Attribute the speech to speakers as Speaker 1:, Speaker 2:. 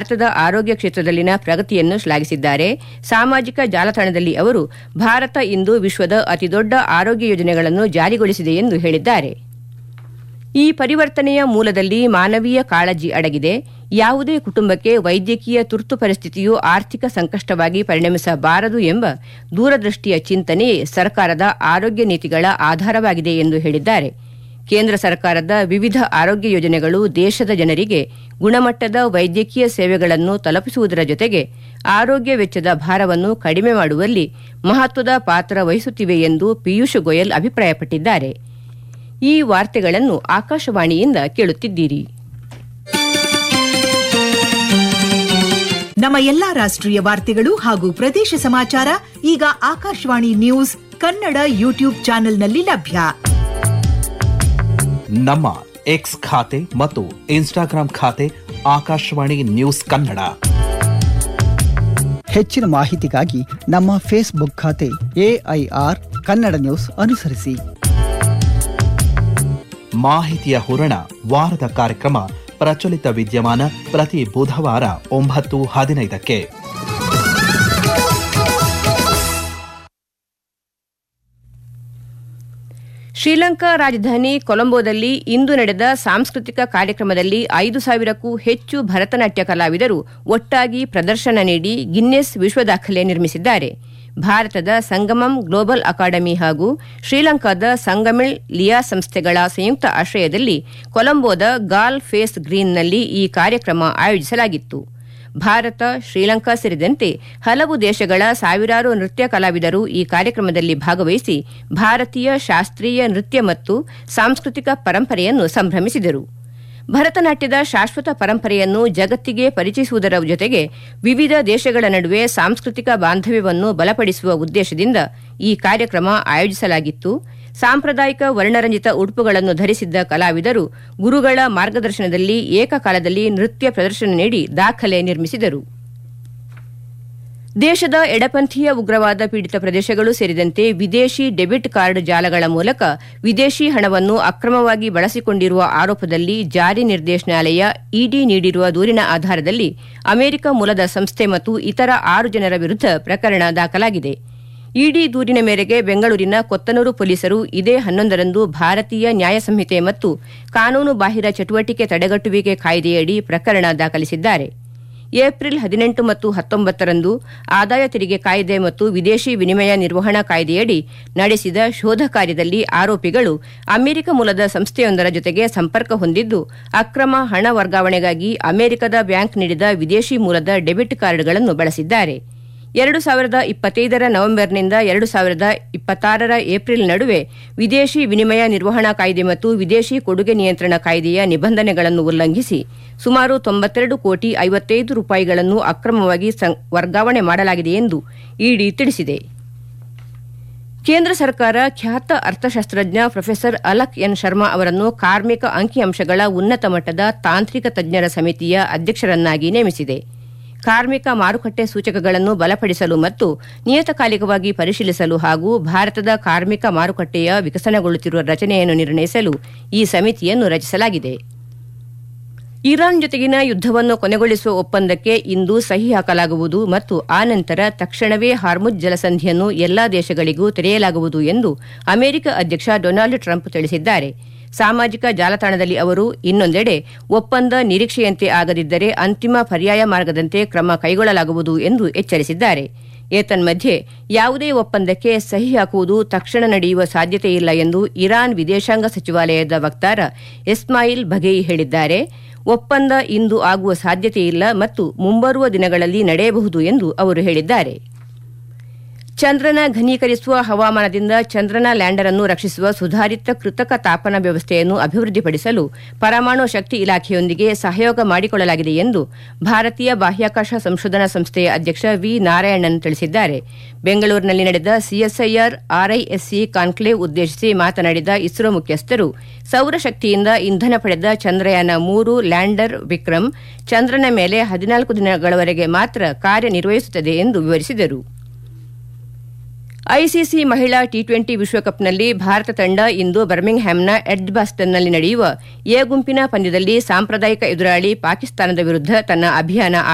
Speaker 1: ಭಾರತದ ಆರೋಗ್ಯ ಕ್ಷೇತ್ರದಲ್ಲಿನ ಪ್ರಗತಿಯನ್ನು ಶ್ಲಾಘಿಸಿದ್ದಾರೆ ಸಾಮಾಜಿಕ ಜಾಲತಾಣದಲ್ಲಿ ಅವರು ಭಾರತ ಇಂದು ವಿಶ್ವದ ಅತಿದೊಡ್ಡ ಆರೋಗ್ಯ ಯೋಜನೆಗಳನ್ನು ಜಾರಿಗೊಳಿಸಿದೆ ಎಂದು ಹೇಳಿದ್ದಾರೆ ಈ ಪರಿವರ್ತನೆಯ ಮೂಲದಲ್ಲಿ ಮಾನವೀಯ ಕಾಳಜಿ ಅಡಗಿದೆ ಯಾವುದೇ ಕುಟುಂಬಕ್ಕೆ ವೈದ್ಯಕೀಯ ತುರ್ತು ಪರಿಸ್ಥಿತಿಯು ಆರ್ಥಿಕ ಸಂಕಷ್ಟವಾಗಿ ಪರಿಣಮಿಸಬಾರದು ಎಂಬ ದೂರದೃಷ್ಟಿಯ ಚಿಂತನೆಯೇ ಸರ್ಕಾರದ ಆರೋಗ್ಯ ನೀತಿಗಳ ಆಧಾರವಾಗಿದೆ ಎಂದು ಹೇಳಿದ್ದಾರೆ ಕೇಂದ್ರ ಸರ್ಕಾರದ ವಿವಿಧ ಆರೋಗ್ಯ ಯೋಜನೆಗಳು ದೇಶದ ಜನರಿಗೆ ಗುಣಮಟ್ಟದ ವೈದ್ಯಕೀಯ ಸೇವೆಗಳನ್ನು ತಲುಪಿಸುವುದರ ಜೊತೆಗೆ ಆರೋಗ್ಯ ವೆಚ್ಚದ ಭಾರವನ್ನು ಕಡಿಮೆ ಮಾಡುವಲ್ಲಿ ಮಹತ್ವದ ಪಾತ್ರ ವಹಿಸುತ್ತಿವೆ ಎಂದು ಪಿಯೂಷ್ ಗೋಯಲ್ ಅಭಿಪ್ರಾಯಪಟ್ಟಿದ್ದಾರೆ ಈ ವಾರ್ತೆಗಳನ್ನು ಆಕಾಶವಾಣಿಯಿಂದ ಕೇಳುತ್ತಿದ್ದೀರಿ
Speaker 2: ನಮ್ಮ ಎಲ್ಲಾ ರಾಷ್ಟ್ರೀಯ ವಾರ್ತೆಗಳು ಹಾಗೂ ಪ್ರದೇಶ ಸಮಾಚಾರ ಈಗ ಆಕಾಶವಾಣಿ ನ್ಯೂಸ್ ಕನ್ನಡ ಯೂಟ್ಯೂಬ್ ಚಾನೆಲ್ನಲ್ಲಿ ಲಭ್ಯ
Speaker 3: ನಮ್ಮ ಎಕ್ಸ್ ಖಾತೆ ಮತ್ತು ಇನ್ಸ್ಟಾಗ್ರಾಂ ಖಾತೆ ಆಕಾಶವಾಣಿ ನ್ಯೂಸ್ ಕನ್ನಡ
Speaker 4: ಹೆಚ್ಚಿನ ಮಾಹಿತಿಗಾಗಿ ನಮ್ಮ ಫೇಸ್ಬುಕ್ ಖಾತೆ ಎಐಆರ್ ಕನ್ನಡ ನ್ಯೂಸ್ ಅನುಸರಿಸಿ
Speaker 3: ಮಾಹಿತಿಯ ಹೂರಣ ವಾರದ ಕಾರ್ಯಕ್ರಮ ಪ್ರಚಲಿತ ವಿದ್ಯಮಾನ ಪ್ರತಿ ಬುಧವಾರ ಒಂಬತ್ತು ಹದಿನೈದಕ್ಕೆ
Speaker 1: ಶ್ರೀಲಂಕಾ ರಾಜಧಾನಿ ಕೊಲಂಬೋದಲ್ಲಿ ಇಂದು ನಡೆದ ಸಾಂಸ್ಕೃತಿಕ ಕಾರ್ಯಕ್ರಮದಲ್ಲಿ ಐದು ಸಾವಿರಕ್ಕೂ ಹೆಚ್ಚು ಭರತನಾಟ್ಯ ಕಲಾವಿದರು ಒಟ್ಟಾಗಿ ಪ್ರದರ್ಶನ ನೀಡಿ ಗಿನ್ನೆಸ್ ವಿಶ್ವ ದಾಖಲೆ ನಿರ್ಮಿಸಿದ್ದಾರೆ ಭಾರತದ ಸಂಗಮಂ ಗ್ಲೋಬಲ್ ಅಕಾಡೆಮಿ ಹಾಗೂ ಶ್ರೀಲಂಕಾದ ಸಂಗಮಿಳ್ ಲಿಯಾ ಸಂಸ್ಥೆಗಳ ಸಂಯುಕ್ತ ಆಶ್ರಯದಲ್ಲಿ ಕೊಲಂಬೋದ ಗಾಲ್ ಫೇಸ್ ಗ್ರೀನ್ನಲ್ಲಿ ಈ ಕಾರ್ಯಕ್ರಮ ಆಯೋಜಿಸಲಾಗಿತ್ತು ಭಾರತ ಶ್ರೀಲಂಕಾ ಸೇರಿದಂತೆ ಹಲವು ದೇಶಗಳ ಸಾವಿರಾರು ನೃತ್ಯ ಕಲಾವಿದರು ಈ ಕಾರ್ಯಕ್ರಮದಲ್ಲಿ ಭಾಗವಹಿಸಿ ಭಾರತೀಯ ಶಾಸ್ತ್ರೀಯ ನೃತ್ಯ ಮತ್ತು ಸಾಂಸ್ಕೃತಿಕ ಪರಂಪರೆಯನ್ನು ಸಂಭ್ರಮಿಸಿದರು ಭರತನಾಟ್ಯದ ಶಾಶ್ವತ ಪರಂಪರೆಯನ್ನು ಜಗತ್ತಿಗೆ ಪರಿಚಯಿಸುವುದರ ಜೊತೆಗೆ ವಿವಿಧ ದೇಶಗಳ ನಡುವೆ ಸಾಂಸ್ಕೃತಿಕ ಬಾಂಧವ್ಯವನ್ನು ಬಲಪಡಿಸುವ ಉದ್ದೇಶದಿಂದ ಈ ಕಾರ್ಯಕ್ರಮ ಆಯೋಜಿಸಲಾಗಿತ್ತು ಸಾಂಪ್ರದಾಯಿಕ ವರ್ಣರಂಜಿತ ಉಡುಪುಗಳನ್ನು ಧರಿಸಿದ್ದ ಕಲಾವಿದರು ಗುರುಗಳ ಮಾರ್ಗದರ್ಶನದಲ್ಲಿ ಏಕಕಾಲದಲ್ಲಿ ನೃತ್ಯ ಪ್ರದರ್ಶನ ನೀಡಿ ದಾಖಲೆ ನಿರ್ಮಿಸಿದರು ದೇಶದ ಎಡಪಂಥೀಯ ಉಗ್ರವಾದ ಪೀಡಿತ ಪ್ರದೇಶಗಳು ಸೇರಿದಂತೆ ವಿದೇಶಿ ಡೆಬಿಟ್ ಕಾರ್ಡ್ ಜಾಲಗಳ ಮೂಲಕ ವಿದೇಶಿ ಹಣವನ್ನು ಅಕ್ರಮವಾಗಿ ಬಳಸಿಕೊಂಡಿರುವ ಆರೋಪದಲ್ಲಿ ಜಾರಿ ನಿರ್ದೇಶನಾಲಯ ಇಡಿ ನೀಡಿರುವ ದೂರಿನ ಆಧಾರದಲ್ಲಿ ಅಮೆರಿಕ ಮೂಲದ ಸಂಸ್ಥೆ ಮತ್ತು ಇತರ ಆರು ಜನರ ವಿರುದ್ಧ ಪ್ರಕರಣ ದಾಖಲಾಗಿದೆ ಇಡಿ ದೂರಿನ ಮೇರೆಗೆ ಬೆಂಗಳೂರಿನ ಕೊತ್ತನೂರು ಪೊಲೀಸರು ಇದೇ ಹನ್ನೊಂದರಂದು ಭಾರತೀಯ ನ್ಯಾಯ ಸಂಹಿತೆ ಮತ್ತು ಕಾನೂನು ಬಾಹಿರ ಚಟುವಟಿಕೆ ತಡೆಗಟ್ಟುವಿಕೆ ಕಾಯ್ದೆಯಡಿ ಪ್ರಕರಣ ದಾಖಲಿಸಿದ್ದಾರೆ ಏಪ್ರಿಲ್ ಹದಿನೆಂಟು ಮತ್ತು ಹತ್ತೊಂಬತ್ತರಂದು ಆದಾಯ ತೆರಿಗೆ ಕಾಯ್ದೆ ಮತ್ತು ವಿದೇಶಿ ವಿನಿಮಯ ನಿರ್ವಹಣಾ ಕಾಯ್ದೆಯಡಿ ನಡೆಸಿದ ಶೋಧ ಕಾರ್ಯದಲ್ಲಿ ಆರೋಪಿಗಳು ಅಮೆರಿಕ ಮೂಲದ ಸಂಸ್ಥೆಯೊಂದರ ಜೊತೆಗೆ ಸಂಪರ್ಕ ಹೊಂದಿದ್ದು ಅಕ್ರಮ ಹಣ ವರ್ಗಾವಣೆಗಾಗಿ ಅಮೆರಿಕದ ಬ್ಯಾಂಕ್ ನೀಡಿದ ವಿದೇಶಿ ಮೂಲದ ಡೆಬಿಟ್ ಕಾರ್ಡ್ಗಳನ್ನು ಬಳಸಿದ್ದಾರೆ ಎರಡು ಸಾವಿರದ ಇಪ್ಪತ್ತೈದರ ನವೆಂಬರ್ನಿಂದ ಎರಡು ಸಾವಿರದ ಇಪ್ಪತ್ತಾರರ ಏಪ್ರಿಲ್ ನಡುವೆ ವಿದೇಶಿ ವಿನಿಮಯ ನಿರ್ವಹಣಾ ಕಾಯ್ದೆ ಮತ್ತು ವಿದೇಶಿ ಕೊಡುಗೆ ನಿಯಂತ್ರಣ ಕಾಯ್ದೆಯ ನಿಬಂಧನೆಗಳನ್ನು ಉಲ್ಲಂಘಿಸಿ ಸುಮಾರು ತೊಂಬತ್ತೆರಡು ಕೋಟಿ ಐವತ್ತೈದು ರೂಪಾಯಿಗಳನ್ನು ಅಕ್ರಮವಾಗಿ ವರ್ಗಾವಣೆ ಮಾಡಲಾಗಿದೆ ಎಂದು ಇಡಿ ತಿಳಿಸಿದೆ ಕೇಂದ್ರ ಸರ್ಕಾರ ಖ್ಯಾತ ಅರ್ಥಶಾಸ್ತ್ರಜ್ಞ ಪ್ರೊಫೆಸರ್ ಅಲಕ್ ಎನ್ ಶರ್ಮಾ ಅವರನ್ನು ಕಾರ್ಮಿಕ ಅಂಕಿಅಂಶಗಳ ಉನ್ನತ ಮಟ್ಟದ ತಾಂತ್ರಿಕ ತಜ್ಞರ ಸಮಿತಿಯ ಅಧ್ಯಕ್ಷರನ್ನಾಗಿ ನೇಮಿಸಿದೆ ಕಾರ್ಮಿಕ ಮಾರುಕಟ್ಟೆ ಸೂಚಕಗಳನ್ನು ಬಲಪಡಿಸಲು ಮತ್ತು ನಿಯತಕಾಲಿಕವಾಗಿ ಪರಿಶೀಲಿಸಲು ಹಾಗೂ ಭಾರತದ ಕಾರ್ಮಿಕ ಮಾರುಕಟ್ಟೆಯ ವಿಕಸನಗೊಳ್ಳುತ್ತಿರುವ ರಚನೆಯನ್ನು ನಿರ್ಣಯಿಸಲು ಈ ಸಮಿತಿಯನ್ನು ರಚಿಸಲಾಗಿದೆ ಇರಾನ್ ಜೊತೆಗಿನ ಯುದ್ದವನ್ನು ಕೊನೆಗೊಳಿಸುವ ಒಪ್ಪಂದಕ್ಕೆ ಇಂದು ಸಹಿ ಹಾಕಲಾಗುವುದು ಮತ್ತು ಆ ನಂತರ ತಕ್ಷಣವೇ ಹಾರ್ಮುಜ್ ಜಲಸಂಧಿಯನ್ನು ಎಲ್ಲಾ ದೇಶಗಳಿಗೂ ತೆರೆಯಲಾಗುವುದು ಎಂದು ಅಮೆರಿಕ ಅಧ್ಯಕ್ಷ ಡೊನಾಲ್ಡ್ ಟ್ರಂಪ್ ತಿಳಿಸಿದ್ದಾರೆ ಸಾಮಾಜಿಕ ಜಾಲತಾಣದಲ್ಲಿ ಅವರು ಇನ್ನೊಂದೆಡೆ ಒಪ್ಪಂದ ನಿರೀಕ್ಷೆಯಂತೆ ಆಗದಿದ್ದರೆ ಅಂತಿಮ ಪರ್ಯಾಯ ಮಾರ್ಗದಂತೆ ಕ್ರಮ ಕೈಗೊಳ್ಳಲಾಗುವುದು ಎಂದು ಎಚ್ಚರಿಸಿದ್ದಾರೆ ಏತನ್ಮಧ್ಯೆ ಯಾವುದೇ ಒಪ್ಪಂದಕ್ಕೆ ಸಹಿ ಹಾಕುವುದು ತಕ್ಷಣ ನಡೆಯುವ ಸಾಧ್ಯತೆಯಿಲ್ಲ ಎಂದು ಇರಾನ್ ವಿದೇಶಾಂಗ ಸಚಿವಾಲಯದ ವಕ್ತಾರ ಇಸ್ಮಾಯಿಲ್ ಬಘೇಯಿ ಹೇಳಿದ್ದಾರೆ ಒಪ್ಪಂದ ಇಂದು ಆಗುವ ಸಾಧ್ಯತೆಯಿಲ್ಲ ಮತ್ತು ಮುಂಬರುವ ದಿನಗಳಲ್ಲಿ ನಡೆಯಬಹುದು ಎಂದು ಅವರು ಹೇಳಿದ್ದಾರೆ ಚಂದ್ರನ ಘನೀಕರಿಸುವ ಹವಾಮಾನದಿಂದ ಚಂದ್ರನ ಲ್ಯಾಂಡರ್ ಅನ್ನು ರಕ್ಷಿಸುವ ಸುಧಾರಿತ ಕೃತಕ ತಾಪನ ವ್ಯವಸ್ಥೆಯನ್ನು ಅಭಿವೃದ್ಧಿಪಡಿಸಲು ಪರಮಾಣು ಶಕ್ತಿ ಇಲಾಖೆಯೊಂದಿಗೆ ಸಹಯೋಗ ಮಾಡಿಕೊಳ್ಳಲಾಗಿದೆ ಎಂದು ಭಾರತೀಯ ಬಾಹ್ಯಾಕಾಶ ಸಂಶೋಧನಾ ಸಂಸ್ಥೆಯ ಅಧ್ಯಕ್ಷ ವಿ ನಾರಾಯಣನ್ ತಿಳಿಸಿದ್ದಾರೆ ಬೆಂಗಳೂರಿನಲ್ಲಿ ನಡೆದ ಸಿಎಸ್ಐಆರ್ ಆರ್ಐಎಸ್ಸಿ ಕಾನ್ಕ್ಲೇವ್ ಉದ್ದೇಶಿಸಿ ಮಾತನಾಡಿದ ಇಸ್ರೋ ಮುಖ್ಯಸ್ಥರು ಸೌರಶಕ್ತಿಯಿಂದ ಇಂಧನ ಪಡೆದ ಚಂದ್ರಯಾನ ಮೂರು ಲ್ಯಾಂಡರ್ ವಿಕ್ರಮ್ ಚಂದ್ರನ ಮೇಲೆ ಹದಿನಾಲ್ಕು ದಿನಗಳವರೆಗೆ ಮಾತ್ರ ಕಾರ್ಯನಿರ್ವಹಿಸುತ್ತದೆ ಎಂದು ವಿವರಿಸಿದರು ಐಸಿಸಿ ಮಹಿಳಾ ಟಿ ಟ್ವೆಂಟಿ ವಿಶ್ವಕಪ್ನಲ್ಲಿ ಭಾರತ ತಂಡ ಇಂದು ಬರ್ಮಿಂಗ್ಹ್ಯಾಮ್ನ ಎಡ್ಜ್ಬಾಸ್ಟನ್ನಲ್ಲಿ ನಡೆಯುವ ಎ ಗುಂಪಿನ ಪಂದ್ಯದಲ್ಲಿ ಸಾಂಪ್ರದಾಯಿಕ ಎದುರಾಳಿ ಪಾಕಿಸ್ತಾನದ ವಿರುದ್ಧ ತನ್ನ ಅಭಿಯಾನ